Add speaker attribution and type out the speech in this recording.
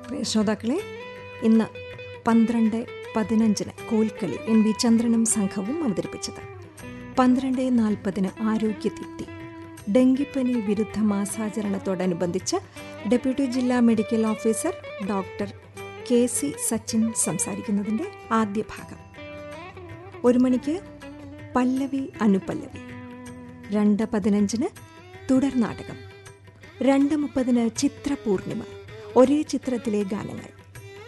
Speaker 1: പ്രിയ ശ്രോതാക്കളെ ഇന്ന് പന്ത്രണ്ട് പതിനഞ്ചിന് കോൽക്കളി എൻ വി ചന്ദ്രനും സംഘവും അവതരിപ്പിച്ചത് പന്ത്രണ്ട് നാൽപ്പതിന് ആരോഗ്യദീപ്തി ഡെങ്കിപ്പനി വിരുദ്ധ മാസാചരണത്തോടനുബന്ധിച്ച് ഡെപ്യൂട്ടി ജില്ലാ medical officer doctor K C Sachin സംസാരിക്കുന്നതിൻ്റെ ആദ്യ ഭാഗം ഒരു മണിക്ക് പല്ലവി അനുപല്ലവി രണ്ട് പതിനഞ്ചിന് തുടർ നാടകം രണ്ട് മുപ്പതിന് ചിത്രപൂർണിമ ഒരേ ചിത്രത്തിലെ ഗാനങ്ങൾ